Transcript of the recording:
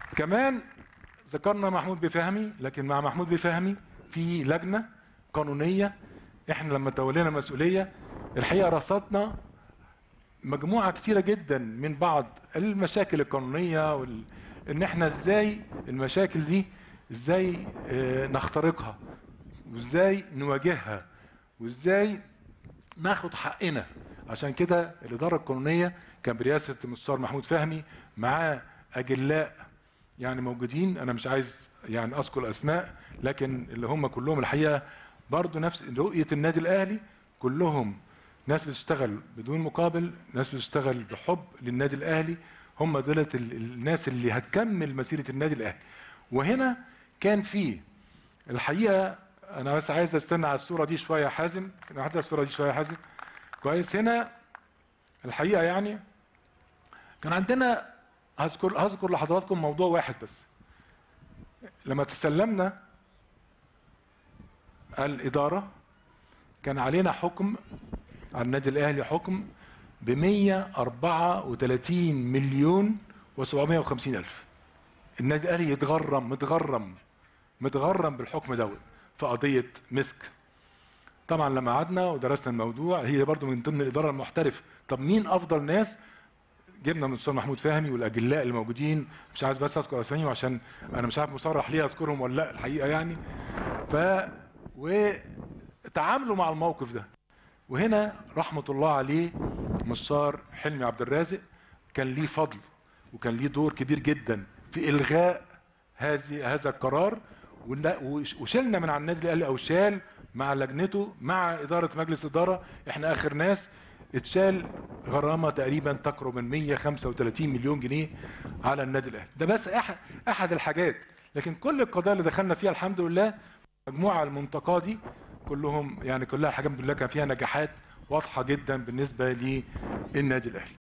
كمان ذكرنا محمود بفهمي لكن مع محمود بفهمي في لجنه قانونيه احنا لما تولينا المسؤوليه الحقيقه رصدنا مجموعه كتيره جدا من بعض المشاكل القانونيه وال... ان احنا ازاي المشاكل دي ازاي آه، نخترقها وازاي نواجهها وازاي ناخد حقنا عشان كده الاداره القانونيه كان برئاسه المستشار محمود فهمي معاه اجلاء يعني موجودين انا مش عايز يعني اذكر اسماء لكن اللي هم كلهم الحقيقه برضو نفس رؤيه النادي الاهلي كلهم ناس بتشتغل بدون مقابل ناس بتشتغل بحب للنادي الاهلي هم دولت ال- الناس اللي هتكمل مسيره النادي الاهلي وهنا كان في الحقيقه انا بس عايز استنى على الصوره دي شويه يا حازم استنى حتى الصوره دي شويه يا حازم كويس هنا الحقيقه يعني كان عندنا هذكر هذكر لحضراتكم موضوع واحد بس لما تسلمنا الاداره كان علينا حكم على النادي الاهلي حكم ب 134 مليون و750 الف النادي الاهلي يتغرم متغرم متغرم بالحكم دوت في قضيه مسك طبعا لما قعدنا ودرسنا الموضوع هي برضو من ضمن الاداره المحترفه طب مين افضل ناس جبنا من الاستاذ محمود فهمي والاجلاء الموجودين مش عايز بس اذكر اساميهم عشان انا مش عارف مصرح ليه اذكرهم ولا لا الحقيقه يعني ف وتعاملوا مع الموقف ده وهنا رحمه الله عليه مستشار حلمي عبد الرازق كان ليه فضل وكان ليه دور كبير جدا في الغاء هذه هذا القرار ولا- وش- وشلنا من على النادي الاهلي او شال مع لجنته مع اداره مجلس اداره احنا اخر ناس اتشال غرامه تقريبا تقرب من 135 مليون جنيه على النادي الاهلي ده بس احد احد الحاجات لكن كل القضايا اللي دخلنا فيها الحمد لله مجموعه المنتقاه دي كلهم يعني كلها الحاجات الحمد لله كان فيها نجاحات واضحه جدا بالنسبه للنادي الاهلي